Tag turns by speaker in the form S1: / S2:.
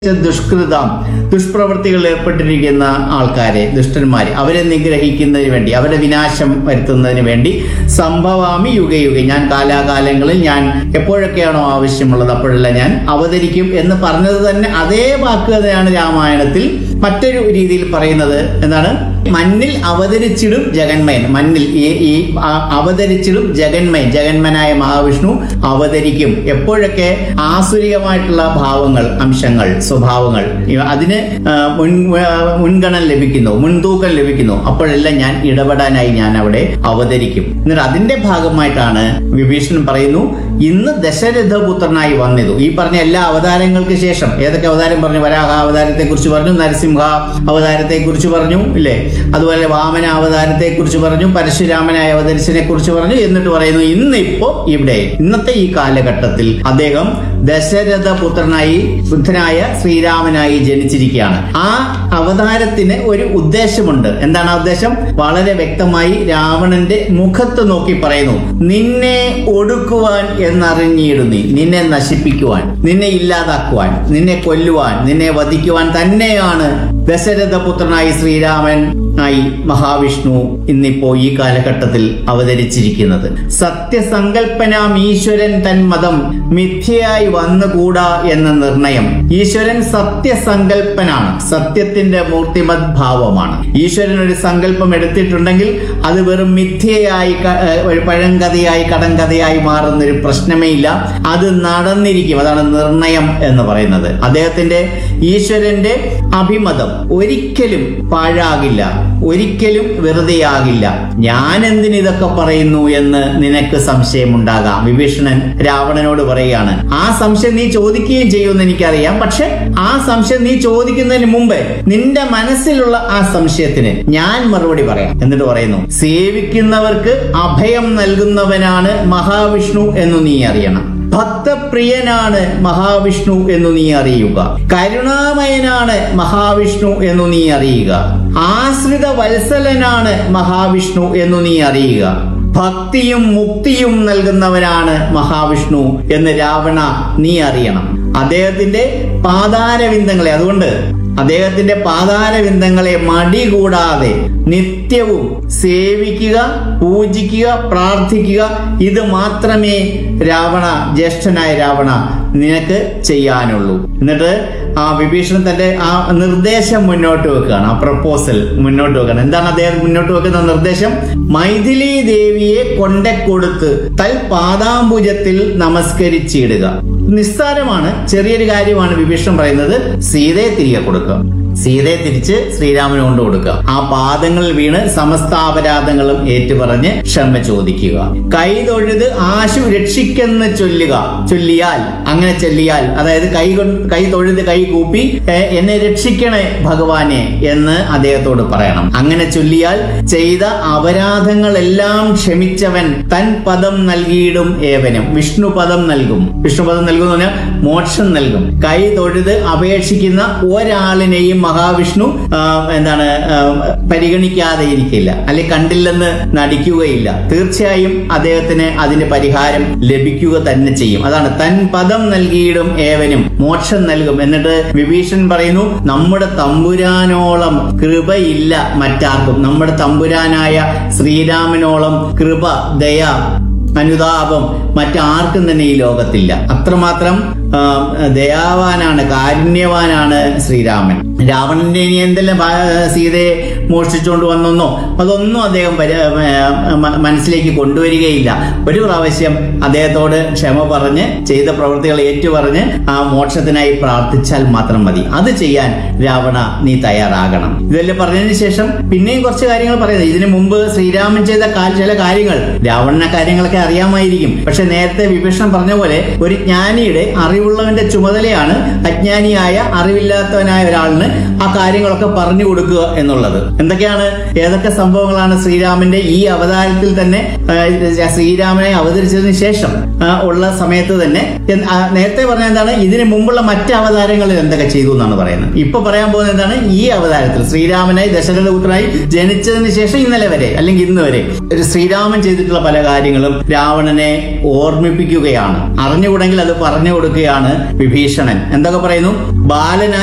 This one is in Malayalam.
S1: ദുഷ്കൃതം ദുഷ്പ്രവൃത്തികളിൽ ഏർപ്പെട്ടിരിക്കുന്ന ആൾക്കാരെ ദുഷ്ടന്മാരെ അവരെ നിഗ്രഹിക്കുന്നതിന് വേണ്ടി അവരെ വിനാശം വരുത്തുന്നതിന് വേണ്ടി സംഭവാമി യുഗയുഗ ഞാൻ കാലാകാലങ്ങളിൽ ഞാൻ എപ്പോഴൊക്കെയാണോ ആവശ്യമുള്ളത് അപ്പോഴെല്ലാം ഞാൻ അവതരിക്കും എന്ന് പറഞ്ഞത് തന്നെ അതേ വാക്ക് തന്നെയാണ് രാമായണത്തിൽ മറ്റൊരു രീതിയിൽ പറയുന്നത് എന്താണ് മണ്ണിൽ അവതരിച്ചിടും ജഗന്മയൻ മണ്ണിൽ ഈ ഈ ആ- അവതരിച്ചിടും ജഗന്മയൻ ജഗന്മനായ മഹാവിഷ്ണു അവതരിക്കും എപ്പോഴൊക്കെ ആസുരികമായിട്ടുള്ള ഭാവങ്ങൾ അംശങ്ങൾ സ്വഭാവങ്ങൾ ഇവ- അതിന് ആ, മുൻ ആ, മുൻഗണന ലഭിക്കുന്നു മുൻതൂക്കം ലഭിക്കുന്നു അപ്പോഴെല്ലാം ഞാൻ ഇടപെടാനായി ഞാൻ അവിടെ അവതരിക്കും എന്നിട്ട് അതിന്റെ ഭാഗമായിട്ടാണ് വിഭീഷണൻ പറയുന്നു ഇന്ന് ദശരഥപുത്രനായി വന്നിതു ഈ പറഞ്ഞ എല്ലാ അവതാരങ്ങൾക്ക് ശേഷം ഏതൊക്കെ അവതാരം പറഞ്ഞു വരാഹ അവതാരത്തെ കുറിച്ച് പറഞ്ഞു നരസിംഹ അവതാരത്തെ കുറിച്ച് പറഞ്ഞു ഇല്ലേ അതുപോലെ വാമന അവതാരത്തെ കുറിച്ച് പറഞ്ഞു പരശുരാമനായ അവതരിച്ചതിനെ കുറിച്ച് പറഞ്ഞു എന്നിട്ട് പറയുന്നു ഇന്നിപ്പോ ഇവിടെ ഇന്നത്തെ ഈ കാലഘട്ടത്തിൽ അദ്ദേഹം ദശരഥ പുത്രനായി ബുദ്ധനായ ശ്രീരാമനായി ജനിച്ചിരിക്കുകയാണ് ആ അവതാരത്തിന് ഒരു ഉദ്ദേശമുണ്ട് എന്താണ് ആ ഉദ്ദേശം വളരെ വ്യക്തമായി രാവണന്റെ മുഖത്ത് നോക്കി പറയുന്നു നിന്നെ ഒടുക്കുവാൻ എന്നറിഞ്ഞിടുന്നി നിന്നെ നശിപ്പിക്കുവാൻ നിന്നെ ഇല്ലാതാക്കുവാൻ നിന്നെ കൊല്ലുവാൻ നിന്നെ വധിക്കുവാൻ തന്നെയാണ് ദശരഥപുത്രനായി ശ്രീരാമൻ ആയി മഹാവിഷ്ണു ഇന്നിപ്പോ ഈ കാലഘട്ടത്തിൽ അവതരിച്ചിരിക്കുന്നത് സത്യസങ്കല്പനാം ഈശ്വരൻ തൻ മതം മിഥ്യയായി വന്നുകൂടാ എന്ന നിർണയം ഈശ്വരൻ സത്യസങ്കല്പനാണ് സത്യത്തിന്റെ മൂർത്തിമത് ഭാവമാണ് ഈശ്വരൻ ഒരു സങ്കല്പം എടുത്തിട്ടുണ്ടെങ്കിൽ അത് വെറും മിഥ്യയായി ക- ഏഹ് ഒരു പഴങ്കഥയായി കടങ്കഥയായി മാറുന്ന ഒരു പ്രശ്നമേ ഇല്ല അത് നടന്നിരിക്കും അതാണ് നിർണയം എന്ന് പറയുന്നത് അദ്ദേഹത്തിന്റെ ഈശ്വരന്റെ അഭിമതം ഒരിക്കലും പാഴാകില്ല ഒരിക്കലും വെറുതെയാകില്ല ഞാൻ എന്തിന് ഇതൊക്കെ പറയുന്നു എന്ന് നിനക്ക് സംശയമുണ്ടാകാം വിഭീഷണൻ രാവണനോട് പറയുകയാണ് ആ സംശയം നീ ചോദിക്കുകയും ചെയ്യുമെന്ന് എനിക്കറിയാം പക്ഷെ ആ സംശയം നീ ചോദിക്കുന്നതിന് മുമ്പ് നിന്റെ മനസ്സിലുള്ള ആ സംശയത്തിന് ഞാൻ മറുപടി പറയാം എന്നിട്ട് പറയുന്നു സേവിക്കുന്നവർക്ക് അഭയം നൽകുന്നവനാണ് മഹാവിഷ്ണു എന്ന് നീ അറിയണം ഭക്തപ്രിയനാണ് മഹാവിഷ്ണു എന്ന് നീ അറിയുക കരുണാമയനാണ് മഹാവിഷ്ണു എന്ന് നീ അറിയുക ആശ്രിത വത്സലനാണ് മഹാവിഷ്ണു എന്ന് നീ അറിയുക ഭക്തിയും മുക്തിയും നൽകുന്നവനാണ് മഹാവിഷ്ണു എന്ന് രാവണ നീ അറിയണം അദ്ദേഹത്തിന്റെ പാതാരവിന്ദങ്ങളെ അതുകൊണ്ട് അദ്ദേഹത്തിന്റെ പാതാരവിന്ദങ്ങളെ മടി കൂടാതെ നിത്യവും സേവിക്കുക പൂജിക്കുക പ്രാർത്ഥിക്കുക ഇത് മാത്രമേ രാവണ ജ്യേഷ്ഠനായ രാവണ നിനക്ക് ചെയ്യാനുള്ളൂ എന്നിട്ട് ആ വിഭീഷണൻ തന്റെ ആ നിർദ്ദേശം മുന്നോട്ട് വെക്കുകയാണ് ആ പ്രപ്പോസൽ മുന്നോട്ട് വെക്കുകയാണ് എന്താണ് അദ്ദേഹം മുന്നോട്ട് വെക്കുന്ന നിർദ്ദേശം മൈഥിലി ദേവിയെ കൊണ്ടക്കൊടുത്ത് തൽ പാദാംബുജത്തിൽ നമസ്കരിച്ചിടുക നിസ്സാരമാണ് ചെറിയൊരു കാര്യമാണ് വിഭീഷണൻ പറയുന്നത് സീതയെ തിരികെ കൊടുക്കുക സീതയെ തിരിച്ച് ശ്രീരാമന് കൊണ്ട് കൊടുക്കുക ആ പാദങ്ങളിൽ വീണ് സമസ്ത അപരാധങ്ങളും ഏറ്റുപറഞ്ഞ് ക്ഷമ ചോദിക്കുക കൈ തൊഴുത് ആശു രക്ഷിക്കെന്ന് ചൊല്ലുക ചൊല്ലിയാൽ അങ്ങനെ ചൊല്ലിയാൽ അതായത് കൈ കൊണ്ട് കൈ തൊഴുത് കൈ കൂപ്പി "ഏ, എന്നെ രക്ഷിക്കണേ ഭഗവാനെ എന്ന് അദ്ദേഹത്തോട് പറയണം അങ്ങനെ ചൊല്ലിയാൽ ചെയ്ത അപരാധങ്ങളെല്ലാം ക്ഷമിച്ചവൻ തൻ പദം നൽകിയിടും ഏവനും വിഷ്ണു പദം നൽകും വിഷ്ണു പദം നൽകും എന്ന് പറഞ്ഞാൽ മോക്ഷം നൽകും കൈ തൊഴുത് അപേക്ഷിക്കുന്ന ഒരാളിനെയും മഹാവിഷ്ണു ആ, എന്താണ് ആ, പരിഗണിക്കാതെ ഇരിക്കില്ല അല്ലെ കണ്ടില്ലെന്ന് നടിക്കുകയില്ല തീർച്ചയായും അദ്ദേഹത്തിന് അതിന് പരിഹാരം ലഭിക്കുക തന്നെ ചെയ്യും അതാണ് തൻ പദം നൽകിയിടും ഏവനും മോക്ഷം നൽകും എന്നിട്ട് വിഭീഷൺ പറയുന്നു നമ്മുടെ തമ്പുരാനോളം കൃപയില്ല മറ്റാർക്കും നമ്മുടെ തമ്പുരാനായ ശ്രീരാമനോളം കൃപ ദയ അനുതാപം മറ്റാർക്കും തന്നെ ഈ ലോകത്തില്ല അത്രമാത്രം ആ, ദയാവാനാണ് കാരുണ്യവാനാണ് ശ്രീരാമൻ രാവണന്റെ ഇനി എന്തെല്ലാം ഭാ- സീതയെ മോഷ്ടിച്ചുകൊണ്ട് വന്നെന്നോ അതൊന്നും അദ്ദേഹം പരി- ആ, മ- മനസ്സിലേക്ക് കൊണ്ടുവരികയില്ല ഒരു പ്രാവശ്യം അദ്ദേഹത്തോട് ക്ഷമ പറഞ്ഞ് ചെയ്ത പ്രവൃത്തികൾ ഏറ്റുപറഞ്ഞ് ആ മോക്ഷത്തിനായി പ്രാർത്ഥിച്ചാൽ മാത്രം മതി അത് ചെയ്യാൻ രാവണ നീ തയ്യാറാകണം ഇതെല്ലാം പറഞ്ഞതിന് ശേഷം പിന്നെയും കുറച്ച് കാര്യങ്ങൾ പറയുന്നത് ഇതിനു മുമ്പ് ശ്രീരാമൻ ചെയ്ത കാ- ചില കാര്യങ്ങൾ രാവണന കാര്യങ്ങളൊക്കെ അറിയാമായിരിക്കും പക്ഷെ നേരത്തെ വിഭീഷണൻ പറഞ്ഞ പോലെ ഒരു ജ്ഞാനിയുടെ അറിവുള്ളവന്റെ ചുമതലയാണ് അജ്ഞാനിയായ അറിവില്ലാത്തവനായ ഒരാളിന് ആ കാര്യങ്ങളൊക്കെ പറഞ്ഞു കൊടുക്കുക എന്നുള്ളത് എന്തൊക്കെയാണ് ഏതൊക്കെ സംഭവങ്ങളാണ് ശ്രീരാമന്റെ ഈ അവതാരത്തിൽ തന്നെ ആ, ശ്രീരാമനെ അവതരിച്ചതിന് ശേഷം ആ, ഉള്ള സമയത്ത് തന്നെ എന്ത്- ആ, നേരത്തെ പറഞ്ഞ എന്താണ് ഇതിനു മുമ്പുള്ള മറ്റ് അവതാരങ്ങളിൽ എന്തൊക്കെ ചെയ്തു എന്നാണ് പറയുന്നത് ഇപ്പൊ പറയാൻ പോകുന്നത് എന്താണ് ഈ അവതാരത്തിൽ ശ്രീരാമനായി ദശരഥപുത്രനായി ജനിച്ചതിന് ശേഷം ഇന്നലെ വരെ അല്ലെങ്കിൽ ഇന്ന് വരെ ഒരു ശ്രീരാമൻ ചെയ്തിട്ടുള്ള പല കാര്യങ്ങളും രാവണനെ ഓർമ്മിപ്പിക്കുകയാണ് അറിഞ്ഞുകൂടെങ്കിൽ അത് പറഞ്ഞു കൊടുക്കുകയാണ് വ്യക്തിയാണ് വിഭീഷണൻ എന്തൊക്കെ പറയുന്നു ബാലനായി